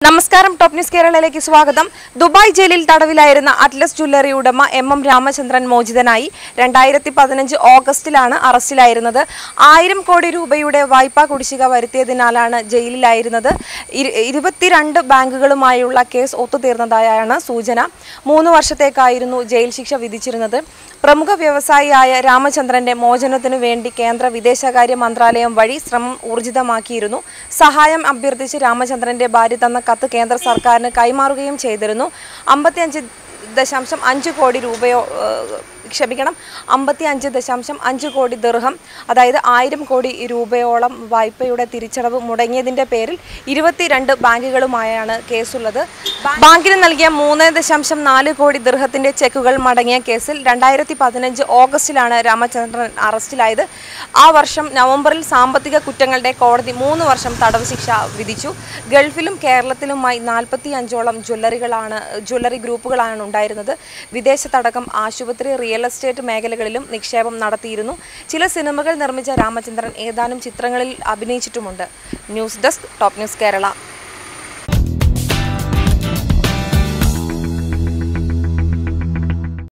നമസ്കാരം top news കേരളയിലേക്ക് സ്വാഗതം Dubai ജയിലിൽ തടവിലായിരുന്ന അറ്റ്ലസ് ജ്വല്ലറി ഉടമ എം എം രാമചന്ദ്രൻ മോചിതനായി രണ്ടായിരത്തി പതിനഞ്ച് ഓഗസ്റ്റിലാണ് അറസ്റ്റിലായിരുന്നത് ആയിരം കോടി രൂപയുടെ വായ്പാ കുടിശ്ശിക വരുത്തിയതിനാലാണ് ജയിലിലായിരുന്നത് ഇരു- ഇരുപത്തിരണ്ട് ബാങ്കുകളുമായുള്ള കേസ് ഒത്തുതീർന്നതായാണ് സൂചന മൂന്ന് വർഷത്തേക്കായിരുന്നു ജയിൽ ശിക്ഷ വിധിച്ചിരുന്നത് പ്രമുഖ വ്യവസായിയായ രാമചന്ദ്രന്റെ മോചനത്തിനു വേണ്ടി കേന്ദ്ര വിദേശകാര്യ മന്ത്രാലയം വഴി ശ്രമം ഊർജിതമാക്കിയിരുന്നു സഹായം അഭ്യർത്ഥിച്ച് രാമചന്ദ്രന്റെ ഭാര്യ തന്ന കത്ത് കേന്ദ്ര സർക്കാരിന് കൈമാറുകയും ചെയ്തിരുന്നു അമ്പത്തിയഞ്ച് ദശാംശം അഞ്ച് കോടി രൂപയോ ഏഹ്, ക്ഷമിക്കണം അമ്പത്തി അഞ്ച് ദശാംശം അഞ്ച് കോടി ദീർഘം അതായത് ആയിരം കോടി രൂപയോളം വായ്പയുടെ തിരിച്ചടവ് മുടങ്ങിയതിന്റെ പേരിൽ ഇരുപത്തിരണ്ട് ബാങ്കുകളുമായാണ് കേസുള്ളത് ബാങ്കിന് നൽകിയ മൂന്ന് ദശാംശം നാല് കോടി ദീർഘത്തിന്റെ ചെക്കുകൾ മടങ്ങിയ കേസിൽ രണ്ടായിരത്തി പതിനഞ്ച് ഓഗസ്റ്റിലാണ് രാമചന്ദ്രൻ അറസ്റ്റിലായത് ആ വർഷം നവംബറിൽ സാമ്പത്തിക കുറ്റങ്ങളുടെ കോടതി മൂന്ന് വർഷം തടവ് ശിക്ഷ വിധിച്ചു ഗൾഫിലും കേരളത്തിലുമായി നാൽപ്പത്തി അഞ്ചോളം ജ്വല്ലറികളാണ് ജ്വല്ലറി ഗ്രൂപ്പുകളാണ് ഉണ്ടായിരുന്നത് വിദേശത്തടക്കം ആശുപത്രി റിയൽ എസ്റ്റേറ്റ് മേഖലകളിലും നിക്ഷേപം നടത്തിയിരുന്നു ചില സിനിമകൾ നിർമ്മിച്ച രാമചന്ദ്രൻ ഏതാനും ചിത്രങ്ങളിൽ അഭിനയിച്ചിട്ടുമുണ്ട് news desk top news Kerala